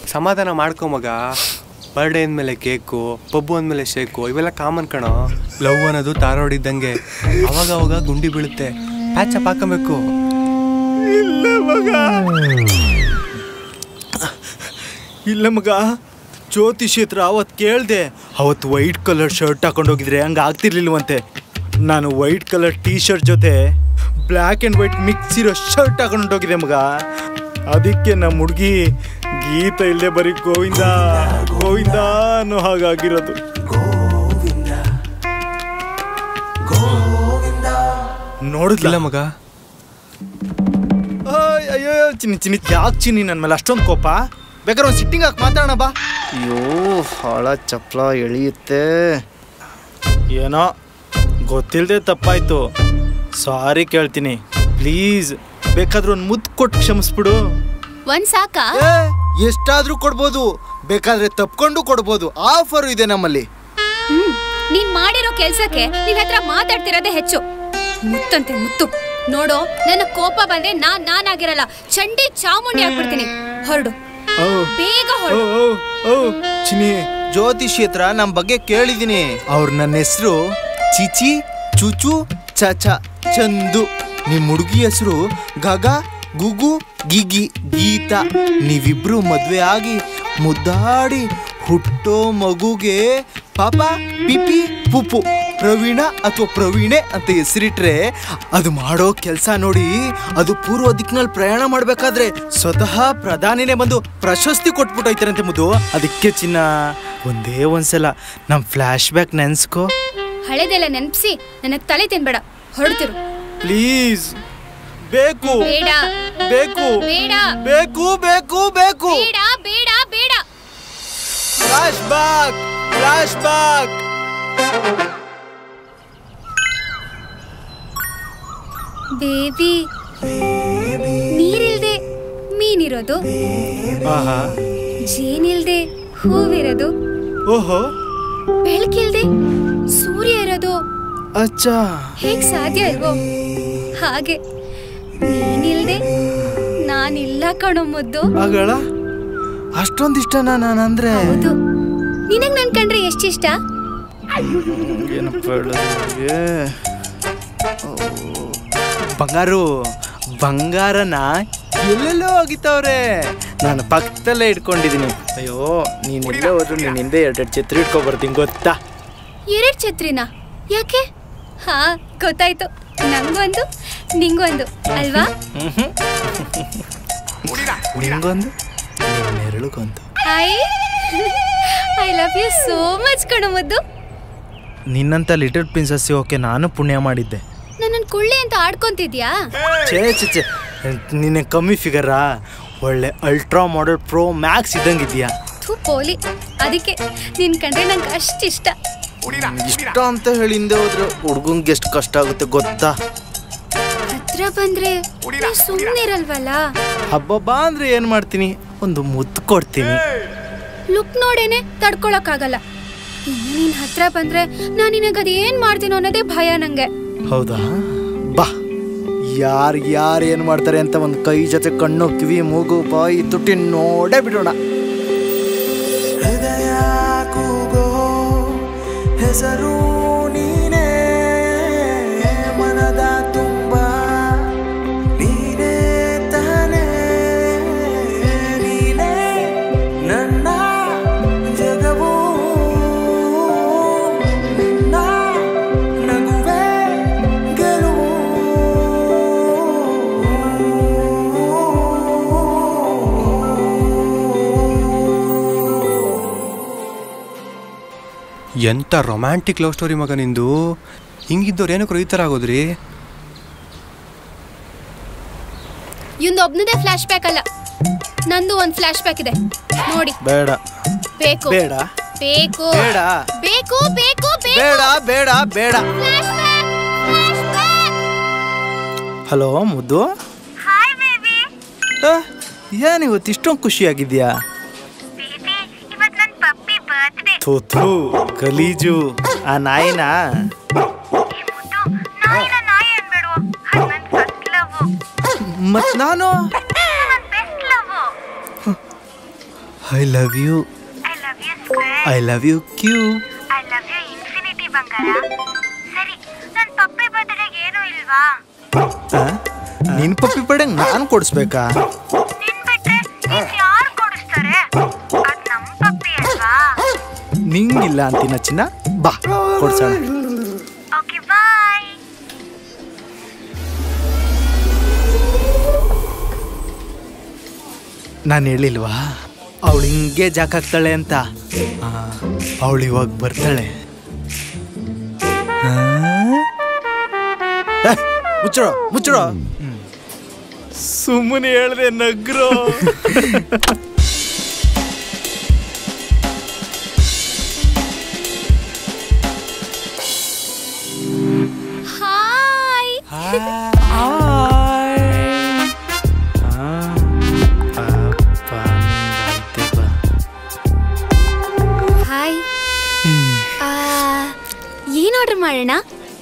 ಸಮಾಧಾನ ಮಾಡ್ಕೊ ಮಗ ಬರ್ಡೇ ಅಂದಮೇಲೆ ಕೇಕು ಪಬ್ಬು ಅಂದಮೇಲೆ ಶೇಕು ಇವೆಲ್ಲ ಕಾಮನ್ ಕಣೋ ಲವ್ ಅನ್ನೋದು ತಾರೋಡಿದ್ದಂಗೆ ಅವಾಗ ಅವಾಗ ಗುಂಡಿ ಬೀಳುತ್ತೆ ಪ್ಯಾಚಪ್ ಹಾಕಬೇಕು ಇಲ್ಲ ಮಗ ಇಲ್ಲ ಮಗ ಜ್ಯೋತಿಷಿ ಹತ್ರ ಅವತ್ತು ಕೇಳಿದೆ ಅವತ್ತು ವೈಟ್ ಕಲರ್ ಶರ್ಟ್ ಹಾಕೊಂಡು ಹೋಗಿದ್ರೆ ಹಂಗೆ ಆಗ್ತಿರ್ಲಿಲ್ವಂತೆ ನಾನು ವೈಟ್ ಕಲರ್ ಟೀ ಶರ್ಟ್ ಜೊತೆ ಬ್ಲ್ಯಾಕ್ ಆ್ಯಂಡ್ ವೈಟ್ ಮಿಕ್ಸ್ ಇರೋ ಶರ್ಟ್ ಹಾಕೊಂಡು ಹೋಗಿದೆ ಮಗ ಅದಕ್ಕೆ ನಮ್ಮ ಹುಡುಗಿ ಗೀತ ಇಲ್ಲೇ ಬರೀ ಗೋವಿಂದ ಗೋವಿಂದ ಅನ್ನೋ ಹಾಗಾಗಿರೋದು ನೋಡಿದ್ಲ ಇಲ್ಲ ಮಗ ಓಯ್, ಅಯ್ಯೋ ಚಿನ್ನಿ ಚಿನ್ನಿ ಯಾಕೆ ಚಿನ್ನಿ ನನ್ನ ಮೇಲೆ ಅಷ್ಟೊಂದು ಕೋಪ ಬೇಕಾದ್ರೆ ಒಂದು ಸಿಟ್ಟಿಂಗ್ ಹಾಕಿ ಮಾತಾಡೋಣ ಬಾ ಅಯ್ಯೋ ಹಾಳ ಚಪ್ಪಲ ಎಳೆಯುತ್ತೆ ಏನೋ ಗೊತ್ತಿಲ್ಲದೆ ತಪ್ಪಾಯ್ತು ಸಾರಿ ಕೇಳ್ತೀನಿ ಪ್ಲೀಸ್ ಬೇಕಾದ್ರೆ ಒಂದು ಮುದ್ದು ಕೊಟ್ಟು ಕ್ಷಮಿಸ್ಬಿಡು ಒಂದ್ ಸಾಕಾ ಏ, ಎಷ್ಟಾದ್ರೂ ಕೊಡ್ಬೋದು ಬೇಕಾದ್ರೆ ತಪ್ಕೊಂಡು ಕೊಡ್ಬೋದು ಆಫರ್ ಇದೆ ನಮ್ಮಲ್ಲಿ ಹ್ಮ್ ನೀನ್ ಮಾಡಿರೋ ಕೆಲ್ಸಕ್ಕೆ ನಿನ್ ಹತ್ರ ಮಾತಾಡ್ತಿರೋದೇ ಹೆಚ್ಚು ಮುತ್ತಂತೆ ಮುತ್ತು ನೋಡು ನನ್ನ ಕೋಪ ಬಂದ್ರೆ ನಾನ್ ನಾನಾಗಿರಲ್ಲ ಚಂಡಿ ಚಾಮುಂಡಿ ಆಗ್ಬಿಡ್ತೀನಿ ಹೊರಡು ಓ ಬೇಗ ಓ ಹೊರಡು ಓ ಓ ಚಿನಿ ಜ್ಯೋತಿಷಿ ಹತ್ರ ನಮ್ಮ ಬಗ್ಗೆ ಕೇಳಿದೀನಿ ಅವ್ರು ನನ್ನ ಹೆಸರು ಚಿಚಿ ಚುಚು ಚಚ ಚಂದು ನಿಮ್ ಹುಡುಗಿ ಹೆಸರು ಗಗ ಗುಗು ಗಿಗಿ ಗೀತಾ ನೀವಿಬ್ರು ಮದ್ವೆ ಆಗಿ ಮುದ್ದಾಡಿ ಹುಟ್ಟೋ ಮಗುಗೆ ಪಾಪ ಪಿಪಿ ಪುಪು ಪ್ರವೀಣ ಅಥವಾ ಪ್ರವೀಣೆ ಅಂತ ಹೆಸರಿಟ್ರೆ ಅದು ಮಾಡೋ ಕೆಲಸ ನೋಡಿ ಅದು ಪೂರ್ವ ದಿಕ್ಕಿನಲ್ಲಿ ಪ್ರಯಾಣ ಮಾಡ್ಬೇಕಾದ್ರೆ ಸ್ವತಃ ಪ್ರಧಾನಿನೇ ಬಂದು ಪ್ರಶಸ್ತಿ ಕೊಟ್ಬಿಟ್ಟೈತಾರಂತೆ ಮುದ್ದು ಅದಕ್ಕೆ ಚಿನ್ನ ಒಂದೇ ಒಂದ್ಸಲ ನಮ್ ಫ್ಲಾಶ್ ಬ್ಯಾಕ್ ನೆನ್ಸ್ಕೋ ಹಳೆದೆಲ್ಲ ನೆನ್ಪಿಸಿ ನನಗ್ ತಲೆ ತಿನ್ಬೇಡ ಹೊರಡ್ತಿರು ಪ್ಲೀಸ್ ಬೇಕು ಬೇಡ ಬೇಕು ಬೇಡ ಬೇಕು ಬೇಕು ಬೇಕು ಬೇಡ ಬೇಡ ಬೇಡ flashback flashback baby ನೀರಿಲ್ದೆ ಮೀನಿರೋದು ಆಹಾ ಜೇನಿಲ್ದೆ ಹೂವಿರೋದು ಓಹೋ ಬೆಳಕಿಲ್ದೆ ಸೂರ್ಯ ಇರೋದು ಅಚ್ಚಾ ಹೇಗ್ ಸಾಧ್ಯ ಇಲ್ವೋ ಹಾಗೆ ನೀನಿಲ್ದೆ ನಾನಿಲ್ಲ ಕಣೋ ಮುದ್ದು ಆಗಳ ಅಷ್ಟೊಂದಿಷ್ಟನಾ ನಾನಂದ್ರೆ ಹೌದು ನಿನಗ್ ನನ್ ಕಂಡ್ರೆ ಎಷ್ಟಿಷ್ಟ ಏನಪ್ಪ ಹೇಳೋದು ಬಂಗಾರು ಬಂಗಾರನ ಎಲ್ಲೆಲ್ಲೋ ಆಗಿತ್ತವ್ರೆ ನಾನು ಪಕ್ಕದಲ್ಲೇ ಇಟ್ಕೊಂಡಿದ್ದೀನಿ ಅಯ್ಯೋ ನೀನ್ ಎಲ್ಲೇ ಹೋದ್ರು ನೀನ್ ಹಿಂದೆ ಎರಡೆರಡು ಛತ್ರಿ ಇಟ್ಕೊ ಬರ್ತೀನಿ ಗೊತ್ತಾ ಎರಡ್ ಛತ್ರಿನ ಯಾಕೆ ಹಾ ಗೊತ್ತಾಯ್ತು ನಂಗೊಂದು ನಿಂಗೊಂದು ಅಲ್ವಾ ನಿಂಗೊಂದು ನಿನ್ನ ನೆರಳಿಗೊಂದು I I love you so much ಕಣೋ ಮುದ್ದು ನಿನ್ನಂತ ಲಿಟಲ್ ಪ್ರಿನ್ಸಸ್ ಓಕೆ ನಾನು ಪುಣ್ಯ ಮಾಡಿದ್ದೆ ನನ್ನನ್ ಕುಳ್ಳಿ ಅಂತ ಆಡ್ಕೊಂತಿದ್ಯಾ ಛೇ ಛೇ ಛೇ ನಿನ್ನೆ ಕಮ್ಮಿ ಫಿಗರಾ ಒಳ್ಳೆ ಅಲ್ಟ್ರಾ ಮಾಡೆಲ್ ಪ್ರೋ ಮ್ಯಾಕ್ಸ್ ಇದ್ದಂಗಿದ್ಯಾ ಥೂ ಪೋಲಿ ಅದಕ್ಕೆ ನಿನ್ ಕಂಡ್ರೆ ನಂಗೆ ಅಷ್ಟಿಷ್ಟ ಇಷ್ಟ ಅಂತ ಹೇಳಿ ಹಿಂದೆ ಹೋದ್ರೆ ಹುಡ್ಗಂಗೆ ಎಷ್ಟು ಕಷ್ಟ ಆಗುತ್ತೆ ಗೊತ್ತಾ ಹತ್ರ ಬಂದ್ರೆ ನೀ ಸುಮ್ನಿರಲ್ವಲ್ಲ ಹಬ್ಬಬ್ಬ ಅಂದ್ರೆ ಏನ್ ಮಾಡ್ತೀನಿ ಒಂದು ಮುತ್ತು ಕೊಡ್ತೀನಿ ಲುಕ್ ನೋಡೇನೆ ತಡ್ಕೊಳಕ್ಕಾಗಲ್ಲ ಇನ್ನು ನೀನ್ ಹತ್ರ ಬಂದ್ರೆ ನಾನ್ ನಿನಗದ್ ಏನ್ ಮಾಡ್ತೀನೋ ಅನ್ನೋದೇ ಭಯ ನಂಗೆ ಹೌದಾ ಬಾ ಯಾರು ಯಾರು ಏನು ಮಾಡ್ತಾರೆ ಅಂತ ಒಂದು ಕೈ ಜೊತೆ ಕಣ್ಣು ಕಿವಿ ಮೂಗು ಬಾಯಿ ತುಟಿ ನೋಡೇ ಬಿಡೋಣ ಹೃದಯ ಕೂಗೋ ಹೆಸರು ನೀನೇ ಮನದ ತುಂಬ ನೀನೇ ತಾನೇ ನೀನೇ ನನ್ನ ಜಗವು ನಿನ್ನ ನಗುವೆ ಗೆಲುವು ಎಂತ ರೊಮ್ಯಾಂಟಿಕ್ ಲವ್ ಸ್ಟೋರಿ ಮಗ ನಿಂದು ಹಿಂಗಿದ್ದವ್ರು ಏನಕ್ಕೆ ಈ ಥರ ಆಗೋದ್ರಿ ಇವಂದು ಒಬ್ನದೇ ಫ್ಲಾಶ್ ಬ್ಯಾಕ್ ಅಲ್ಲ ನಂದು ಒಂದ್ ಫ್ಲಾಶ್ ಬ್ಯಾಕ್ ಇದೆ ನೋಡಿ ಬೇಡ ಬೇಕು ಬೇಡ ಬೇಕು ಬೇಡ ಬೇಕು ಬೇಕು ಬೇಡ ಬೇಡ ಬೇಡ flashback flashback hello ಮುದ್ದು ಹಾಯ್ ಬೇಬಿ ಆ, ಏನ್ ಇವತ್ತು ಇಷ್ಟೊಂದು ಖುಷಿಯಾಗಿದ್ಯಾ ಬೇಬಿ ಇವತ್ ನನ್ ಪಪ್ಪಿ ಬರ್ತ್ಡೇ ಥೂ ಥೂ ಗಲೀಜು ಆ ನಾಯಿನ ಈ ಮುದ್ದು ನಾಯಿನ ನಾಯಿ ಅನ್ಬೇಡು ಅದು ನನ್ ಫಸ್ಟ್ ಲವ್ ಮತ್ ನಾನು ನನ್ best love I love you I love you square I love you cube I love you infinity ಬಂಗಾರ ಸರಿ ನನ್ ಪಪ್ಪಿ ಬರ್ತಡೆಗೆ ಏನೂ ಇಲ್ವಾ ನಿನ್ ಪಪ್ಪಿ ಪಡೆಂಗ್ ನಾನು ಕೊಡಿಸ್ಬೇಕಾ ನಿನ್ ಬಿಟ್ರೆ ಇನ್ ಯಾರು ಕೊಡಿಸ್ತಾರೆ ಅದ್ ನಮ್ ಪಪ್ಪಿ ಅಲ್ವಾ ನಿಂಗಿಲ್ಲ ಅಂತೀನ ಚಿನ್ನ ಬಾ ಕೊಡ್ಸೋಣ ಓಕೆ ಬಾಯ್ ನಾನು ಹೇಳಿಲ್ವಾ ಅವಳು ಹಿಂಗೆ ಜಾಕ್ ಹಾಕ್ತಾಳೆ ಅಂತ ಅವಳು ಇವಾಗ ಬರ್ತಾಳೆ ಆ? ಏ, ಮುಚ್ಚಳೋ ಮುಚ್ಚಳೋ ಸುಮ್ಮನೆ ಹೇಳ್ದೆ ನಗ್ರೋ ಹಾಯ್ ಹಾಯ್ ಆ, ಏನ್ ಆರ್ಡರ್ ಮಾಡೋಣ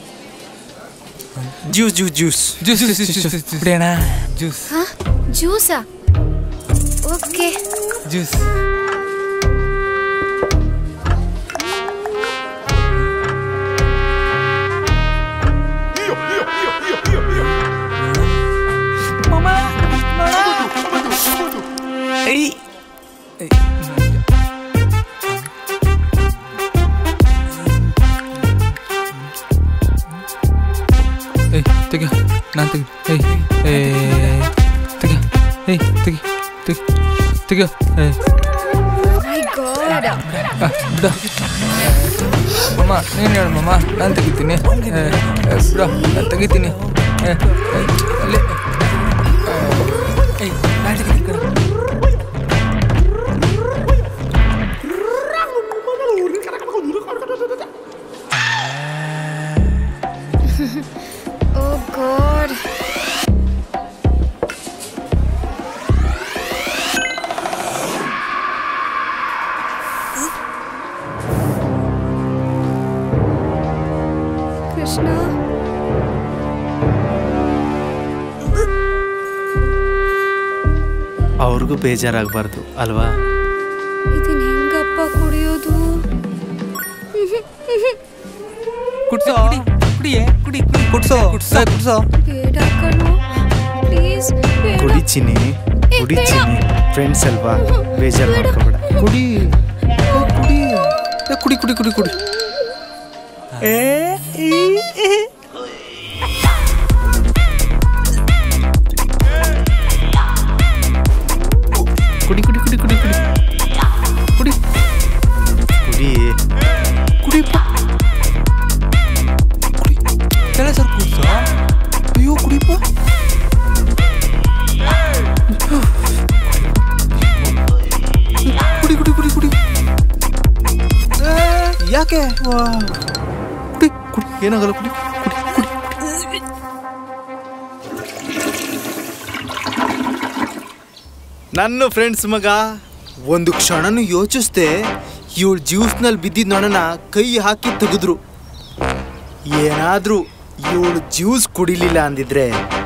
juice juice juice juice juice juice ಬಿಡೋಣ ಜ್ಯೂಸ್ ಹಾ ಜ್ಯೂಸಾ ಓಕೆ ಜ್ಯೂಸ್ ಏಯ್ ತೆಗ ನಾನು ತೆಗಿ ಏಯ್ ಏಯ್ ತೆಗ ಏಯ್ ತೆಗಿ ತೆಗಿ ತೆಗ ಏಯ್ ಮೈ ಗಾಡ್ ಆ, ಬಿಡ ಮಮ್ಮ ನೀನು ಹೇಳು ಮಮ್ಮ ನಾನು ತೆಗಿತೀನಿ ಏ, ಏ, ಬಿಡ ನಾನು ತೆಗಿತೀನಿ ಏ, ಏ, ಅಲ್ಲಿ ಏಯ್ ನಾನು ತೆಗಿತೀನಿ ಕಣೋ. ಓ ಗಾಡ್ ಕೃಷ್ಣ ಅವ್ರಿಗೂ ಬೇಜಾರಾಗಬಾರ್ದು ಅಲ್ವಾ ಇದನ್ನ ಹೆಂಗಪ್ಪ ಕುಡಿಯೋದು ಕುಡ್ಸೋ ಕುಡಿ ಕುಡಿಯೇ ಕುಡಿ ಕುಡಿ ಕುಡ್ಸೋ ಕುಡ್ಸೋ ಕುಡ್ಸೋ ಬೇಡ ಕಣೋ ಪ್ಲೀಸ್ ಬೇಡ ಕುಡಿ ಚಿನ್ನಿ ಕುಡಿ ಬೇಡ. ಚಿನ್ನಿ ಫ್ರೆಂಡ್ಸ್ ಅಲ್ವಾ ಬೇಜಾರು ಮಾಡ್ಕೋಬೇಡ ಕುಡಿ ಕುಡಿ ಏ, ಕುಡಿ ಕುಡಿ ಕುಡಿ ಕುಡಿ ಕುಡಿ ಕುಡಿ ಕುಡಿ ಕುಡಿ ಕುಡಿ ಕುಡಿ ಕುಡಿ ಕುಡಿಪ್ಪ ತಲೆ ಸರ್ ಕುಡ್ಸೋ ಅಯ್ಯೋ ಕುಡಿಪ್ಪ ಕುಡಿ ಕುಡಿ ಕುಡಿ ಕುಡಿ ಏ, ಯಾಕೆ ವಾ. ಕುಡಿ ಕುಡಿ ಏನಾಗಲ್ಲ ಕುಡಿ ಕುಡಿ ಕುಡಿ ನನ್ನ ಫ್ರೆಂಡ್ಸ್ ಮಗ ಒಂದು ಕ್ಷಣನೂ ಯೋಚಿಸ್ದೆ ಇವಳು ಜ್ಯೂಸ್ನಲ್ಲಿ ಬಿದ್ದಿದ್ದ ನೊಣನ ಕೈ ಹಾಕಿ ತೆಗೆದ್ರು ಏನಾದ್ರೂ ಇವಳು ಜ್ಯೂಸ್ ಕುಡಿಲಿಲ್ಲ ಅಂದಿದ್ರೆ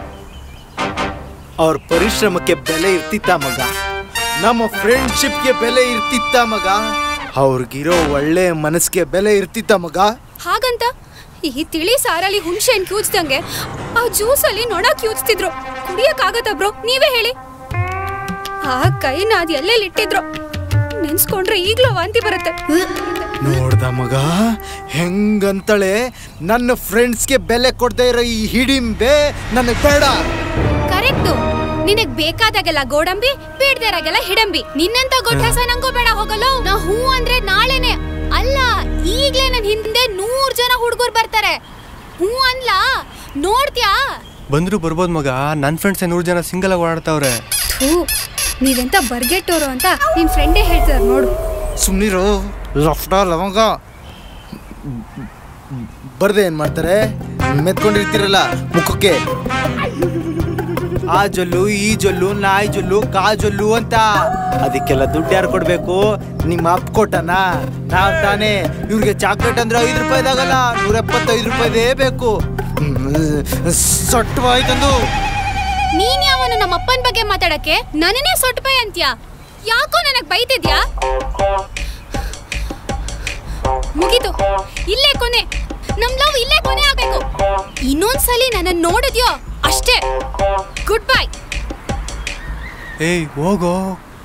ಅವ್ರ ಪರಿಶ್ರಮಕ್ಕೆ ಬೆಲೆ ಇರ್ತಿತ್ತ ಮಗ ನಮ್ಮ ಫ್ರೆಂಡ್ಶಿಪ್ಗೆ ಬೆಲೆ ಇರ್ತಿತ್ತ ಮಗ ಅವ್ರಿಗಿರೋ ಒಳ್ಳೆ ಮನಸ್ಸಿಗೆ ಬೆಲೆ ಇರ್ತಿತ್ತ ಮಗ ಹಾಗಂತ ಈ ತಿಳಿ ಸಾರಲ್ಲಿ ಹುಣಸೆ ಹಣ್ಣು ಕ್ಯೂಚ್ದಂಗೆ ಆ ಜ್ಯೂಸಲ್ಲಿ ನೊಣ ಕ್ಯೂಚ್ತಿದ್ರು ಕುಡಿಯಕ್ಕಾಗತ್ತ ಬ್ರೋ ನೀವೇ ಹೇಳಿ ಆ ಕೈನ ಅದ್ ಎಲ್ಲೆಲ್ಲಿ ಇಟ್ಟಿದ್ರು ನೆನ್ಸ್ಕೊಂಡ್ರೆ ಈಗ್ಲೂ ವಾಂತಿ ಬರುತ್ತೆ ನೋಡ್ದ ಮಗ ಹೆಂಗಂತಳೆ ನನ್ನ ಫ್ರೆಂಡ್ಸ್ಗೆ ಬೆಲೆ ಕೊಡ್ದೇ ಇರೋ ಈ ಹಿಡಿಂಬೆ ನನಗೆ ಬೇಡ ಕರೆಕ್ಟು ನಿನಗ್ ಬೇಕಾದಾಗೆಲ್ಲ ಗೋಡಂಬಿ ಬೇಡ್ದಿರಾಗೆಲ್ಲ ಹಿಡಂಬಿ ನಿನ್ನಂತ ಗೊಟ್ಟಸ ನಂಗೂ ಬೇಡ ಹೋಗಲು ನಾ ಹೂ ಅಂದ್ರೆ ನಾಳೆನೆ ಅಲ್ಲ ಈಗ್ಲೇ ನನ್ ಹಿಂದೆ ನೂರ್ ಜನ ಹುಡುಗರು ಬರ್ತಾರೆ ಹೂ ಅನ್ಲಾ ನೋಡ್ತ್ಯಾ ಬಂದ್ರು ಬರ್ಬೋದು ಮಗ ನನ್ನ ಫ್ರೆಂಡ್ಸ್ ನೂರು ಜನ ಸಿಂಗಲ್ ಆಗಿ ಓಡಾಡ್ತಾವ್ರೆ ಥೂ ನೀವೆಂತ ಬರ್ಗೆಟ್ಟೋರು ಅಂತ ನಿನ್ ಫ್ರೆಂಡೇ ಹೇಳ್ತಾರೆ ನೋಡು ಸುಮ್ಮನಿರು ಲಫ್ಟ ಲವಂಗ ಬರ್ದೆ ಏನ್ ಮಾಡ್ತಾರೆ ಮೆತ್ಕೊಂಡಿರ್ತೀರಲ್ಲ ಮುಖಕ್ಕೆ ಆ ಜೊಲ್ಲು ಈ ಜೊಲ್ಲು ನಾಯಿ ಜೊಲ್ಲು ಕಾ ಜೊಲ್ಲು ಅಂತ ಅದಕ್ಕೆಲ್ಲ ದುಡ್ಡು ಯಾರು ಕೊಡ್ಬೇಕು ನಿಮ್ಮ ಅಪ್ಪ ಕೊಟ್ಟನ ನಾವ್ ತಾನೇ ಇವ್ರಿಗೆ ಚಾಕ್ಲೇಟ್ ಅಂದ್ರೆ ಐದು ರೂಪಾಯಿದಾಗಲ್ಲ ನೂರ ಎಪ್ಪತ್ತೈದು ರೂಪಾಯಿದೇ ಬೇಕು ಸೊಟ್ಟು ಆಯ್ತಂದು ನೀನ್ ಯಾವನು ನಮ್ಮ ಅಪ್ಪನ ಬಗ್ಗೆ ಮಾತಾಡಕ್ಕೆ ನನ್ನನ್ನೇ ಸೊಟ್ಟಪೈ ಅಂತ್ಯಾ ಯಾಕೋ ನನಗ್ ಬೈತಿದ್ಯಾ ಮುಗೀತು ಇಲ್ಲೇ ಕೊನೆ ನಮ್ ಲವ್ ಇಲ್ಲೇ ಕೊನೆ ಆಗ್ಬೇಕು ಇನ್ನೊಂದ್ಸಲಿ ನನ್ನ ನೋಡಿದ್ಯೋ ಅಷ್ಟೇ ಗುಡ್ ಬೈ ಏಯ್ ಹೋಗೋ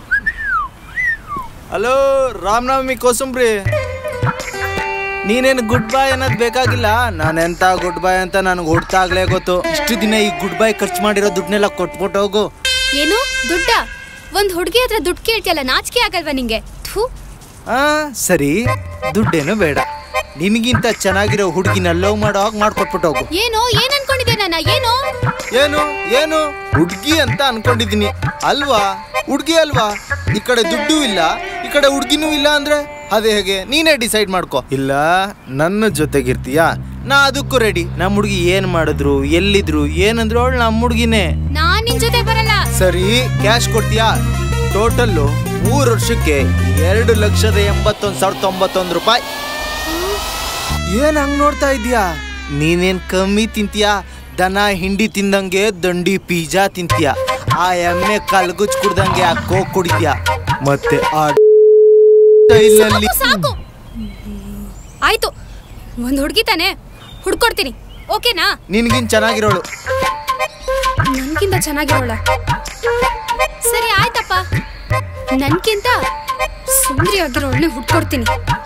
ಹಲೋ ರಾಮನವಮಿ ಕೋಸುಂಬ್ರಿ ನೀನೇನು ಗುಡ್ ಬಾಯ್ ಅನ್ನೋದು ಬೇಕಾಗಿಲ್ಲ ನಾನೆಂತ ಗುಡ್ ಬಾಯ್ ಅಂತ ನನಗೆ ಹುಡ್ತಾಗ್ಲೇ ಗೊತ್ತು ಇಷ್ಟು ದಿನ ಈ ಗುಡ್ ಬಾಯ್ ಖರ್ಚು ಮಾಡಿರೋ ದುಡ್ಡನ್ನೆಲ್ಲ ಕೊಟ್ಬಿಟ್ಟು ಹೋಗು ಏನು ದುಡ್ಡ ಒಂದ್ ಹುಡ್ಗಿ ಹತ್ರ ದುಡ್ಡು ಕೇಳ್ತಿಯಲ್ಲ ನಾಚಿಕೆ ಆಗಲ್ವಾ ನಿಂಗೆ ಥೂ ಆ ಸರಿ ದುಡ್ಡೇನು ಬೇಡ ನಿನಗಿಂತ ಚೆನ್ನಾಗಿರೋ ಹುಡುಗಿನ ಲವ್ ಮಾಡೋ ಹಾಗೆ ಮಾಡ್ಕೊಟ್ಬಿಟ್ಟು ಹೋಗು ಏನೋ ಏನ್ ಅನ್ಕೊಂಡಿದ್ದೆ ನನ್ನ ಏನೋ ಏನು ಏನು ಹುಡ್ಗಿ ಅಂತ ಅನ್ಕೊಂಡಿದೀನಿ ಅಲ್ವಾ ಹುಡ್ಗಿ ಅಲ್ವಾ ಈ ಕಡೆ ದುಡ್ಡು ಇಲ್ಲ ಈ ಕಡೆ ಹುಡ್ಗಿನೂ ಇಲ್ಲ ಅಂದ್ರೆ ಅದೇ ಹೇಗೆ ನೀನೇ ಡಿಸೈಡ್ ಮಾಡ್ಕೊ ಇಲ್ಲ ನನ್ನ ಜೊತೆಗಿರ್ತೀಯಾ ನಾ ಅದಕ್ಕೂ ರೆಡಿ ನಮ್ಮ ಹುಡ್ಗಿ ಏನ್ ಮಾಡಿದ್ರು ಎಲ್ಲಿದ್ರು ಏನಂದ್ರು ಅವಳು ನಮ್ಮ ಹುಡ್ಗಿನೇ ನಾನ್ ನಿನ್ ಜೊತೆ ಬರಲ್ಲ ಸರಿ ಕ್ಯಾಶ್ ಕೊಡ್ತೀಯಾ ಟೋಟಲ್ಲು ಮೂರು ವರ್ಷಕ್ಕೆ ಎರಡು ಲಕ್ಷದ ಎಂಬತ್ತೊಂದು ಸಾವಿರದ ತೊಂಬತ್ತೊಂದು ರೂಪಾಯಿ ಏನ್ ಹಂಗ್ ನೋಡ್ತಾ ಇದೀಯಾ ನೀನೇನ್ ಕಮ್ಮಿ ತಿಂತೀಯಾ ದನ ಹಿಂಡಿ ತಿಂದಂಗೆ ದಂಡಿ ಪಿಜ್ಜಾ ತಿಂತೀಯ ಆ ಎಮ್ಮೆ ಕಲ್ಗುಚ್ ಕುಡ್ದಂಗೆ ಆ ಕೋಕ್ ಕುಡಿತೀಯ ಮತ್ತೆ ಆ ಸ್ಟೈಲಲ್ಲಿ ಸಾಕು ಆಯ್ತು ಒಂದ್ ಹುಡ್ಗಿ ತಾನೆ ಹುಡ್ಕೊಡ್ತೀನಿ ಓಕೆನಾ ನಿನ್ಗಿನ್ ಚೆನ್ನಾಗಿರೋಳು ನನ್ಗಿಂತ ಚೆನ್ನಾಗಿರೋಳ ಸರಿ ಆಯ್ತಪ್ಪ ನನ್ಗಿಂತ ಸುಂದರಿ ಆಗಿರೋಳ್ನೆ ಹುಡ್ಕೊಡ್ತೀನಿ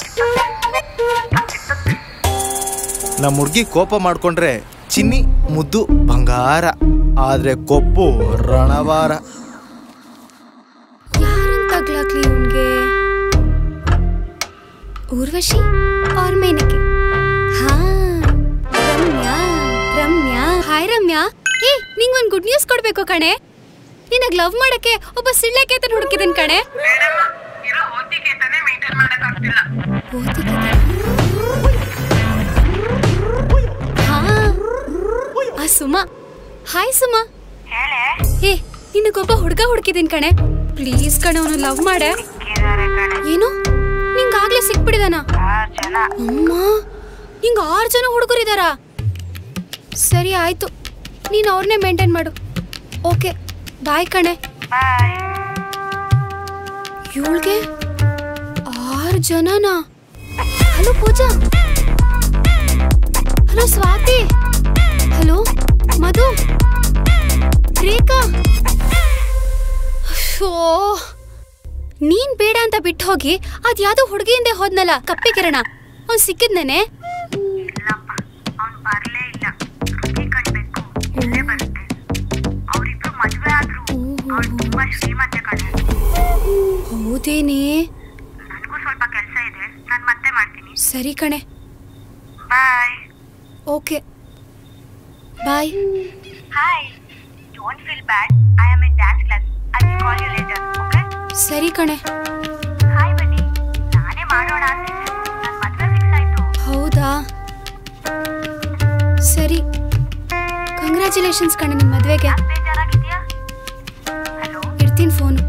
ನಮ್ಮ ಹುಡ್ಗಿ ಕೋಪ ಮಾಡ್ಕೊಂಡ್ರೆ ಚಿನ್ನಿ ಮುದ್ದು ಬಂಗಾರ ಆದ್ರೆ ಕೊಪ್ಪು ರಣವಾರ ಯಾರಂತಾಗ್ಲಾಗ್ಲಿ ಇವ್ನ್ಗೆ ಊರ್ವಶಿ ಅವ್ರ ಮೇನಕ್ಕೆ ಹಾ ರಮ್ಯಾ ರಮ್ಯಾ ಹಾಯ್ ರಮ್ಯಾ ಏ ನಿಂಗ್ ಒಂದ್ ಗುಡ್ ನ್ಯೂಸ್ ಕೊಡ್ಬೇಕು ಕಣೆ ನಿನಗ್ ಲವ್ ಮಾಡಕ್ಕೆ ಒಬ್ಬ ಸಿಳ್ಳೆಕೇತನ್ ಹುಡುಕಿದೀನಿ ಕಣೆ ಓದಿಗೆ ಹಾ ಆ ಸುಮಾ ಹಾಯ್ ಸುಮಾ ಏ ನಿನಗೊಬ್ಬ ಹುಡ್ಗ ಹುಡುಕಿದೀನಿ ಕಣೆ ಪ್ಲೀಸ್ ಕಣೆ ಅವನು ಲವ್ ಮಾಡೆ ಏನು ನಿಂಗ್ ಆಗ್ಲೇ ಸಿಕ್ಬಿಡಿದಾನ ಅಮ್ಮ ನಿಂಗ್ ಆರ್ ಜನ ಹುಡುಗರಿದಾರ ಸರಿ ಆಯ್ತು ನೀನ್ ಅವ್ರನ್ನೇ ಮೇಂಟೈನ್ ಮಾಡು ಓಕೆ ಬಾಯ್ ಕಣೆ ಇವಳಿಗೆ ಆರು ಜನನಾ hello Pooja hello Swathi hello Madhu Rekha ಶೋ ನೀನ್ ಬೇಡ ಅಂತ ಬಿಟ್ಟು ಹೋಗಿ ಅದ್ ಯಾವ್ದೋ ಹುಡುಗಿ ಹಿಂದೆ ಹೋದ್ನಲ್ಲ ಕಪ್ಪೆ ಕಿರಣ ಅವ್ನ್ ಸಿಕ್ಕಿದ್ನೇನೆ ಇಲ್ಲಪ್ಪ ಅವ್ನು ಬರಲೇ ಇಲ್ಲ ರುಚಿ ಕಟ್ಬೇಕು ಇಲ್ಲೇ ಬರುತ್ತೆ ಅವರಿಬ್ರು ಮದುವೆ ಆದ್ರು ಅವ್ಳು ತುಂಬಾ ಶ್ರೀಮಂತೆ ಕಣೆ ಹೌದೇನೆ ನನಗೂ ಸ್ವಲ್ಪ ಕೆಲಸ ಇದೆ ನಾನು ಮತ್ತೆ ಮಾಡ್ತೀನಿ ಸರಿ ಕಣೆ bye okay bye hi don't feel bad I am in dance class I will call you later okay ಸರಿ ಕಣೆ ಹಾಯ್ ಬನ್ನಿ ನಾನೇ ಮಾಡೋಣ ಅಂತಿದ್ದೆ ನನ್ನ ಮದುವೆ ಫಿಕ್ಸ್ ಆಯ್ತು ಹೌದಾ ಸರಿ ಕಂಗ್ರ್ಯಾಚುಲೇಷನ್ಸ್ ಕಣೆ ನಿಮ್ಮ ಮದ್ವೆಗೆ ಯಾಕೆ ಬೇಜಾರಾಗಿದ್ಯಾ ಹಲೋ ಇಡ್ತೀನಿ ಫೋನು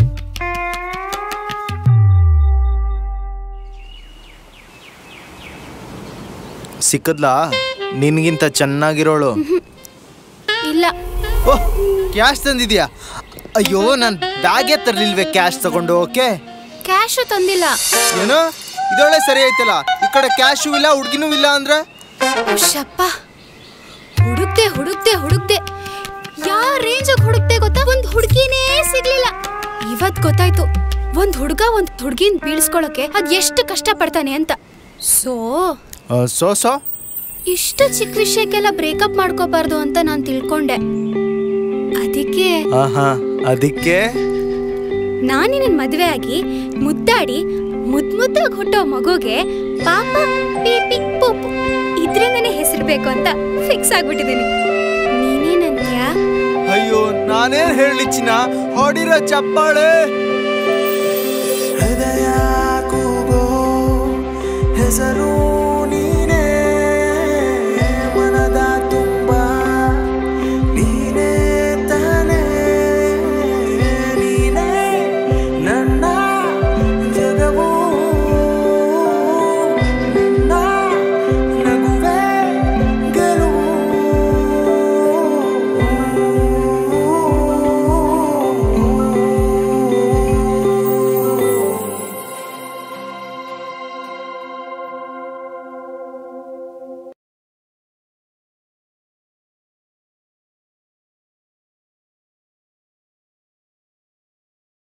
ಸಿಕ್ಕದ್ಲಾ ನಿನ್ಗಿಂತ ಚೆನ್ನಾಗಿರೋಳು ಇಲ್ಲ ಓಹ್ ಕ್ಯಾಶ್ ತಂದಿದ್ಯಾ ಅಯ್ಯೋ ನಾನು ಬ್ಯಾಗೇ ತರ್ಲಿಲ್ವೇ ಕ್ಯಾಶ್ ತಗೊಂಡು ಓಕೆ ಕ್ಯಾಶು ತಂದಿಲ್ಲ ಏನು ಇದೊಳ್ಳೆ ಸರಿ ಐತಲ್ಲ ಈ ಕಡೆ ಕ್ಯಾಶು ಇಲ್ಲ ಹುಡ್ಗಿನೂ ಇಲ್ಲ ಅಂದ್ರೆ ಶಪ್ಪ ಹುಡುಕ್ದೆ ಹುಡುಕ್ದೆ ಹುಡುಕ್ದೆ ಯಾವ ರೇಂಜ್ ಹುಡುಕ್ದೆ ಗೊತ್ತಾ ಒಂದ್ ಹುಡುಗಿನೇ ಸಿಗ್ಲಿಲ್ಲ ಇವತ್ ಗೊತ್ತಾಯ್ತು ಒಂದ್ ಹುಡುಗ ಒಂದ್ ಹುಡುಗಿನ್ ಬೀಳ್ಸ್ಕೊಳಕ್ಕೆ ಅದ್ ಎಷ್ಟು ಕಷ್ಟ ಪಡ್ತಾನೆ ಅಂತ ಸೊ ಸೊ ಸೊ ಇಷ್ಟು ಚಿಕ್ಕ ವಿಷಯಕ್ಕೆಲ್ಲ ಬ್ರೇಕಪ್ ಮಾಡ್ಕೋಬಾರ್ದು ಅಂತ ನಾನ್ ತಿಳ್ಕೊಂಡೆ ಅದಕ್ಕೆ ಆಹಾ ಅದಕ್ಕೆ ನಾನು ನಿನ್ನ ಮದುವೆ ಆಗಿ ಮುದ್ದಾಡಿ ಮುದ್ ಮುದ್ದಾಗಿ ಹುಟ್ಟೋ ಮಗುಗೆ ಪಾಪ ಪೀಪಿ ಪೂಪು ಇದ್ರಿಂದನೇ ಹೆಸರು ಬೇಕು ಅಂತ ಫಿಕ್ಸ್ ಆಗ್ಬಿಟ್ಟಿದ್ದೀನಿ ನೀನೇನಂತ್ಯ ಅಯ್ಯೋ ನಾನೇನ್ ಹೇಳಿ ಚಿನ್ನ ಹೊಡಿರೋ ಚಪ್ಪಾಳೆ ಹೃದಯ ಕೂಗೋ ಹೆಸರು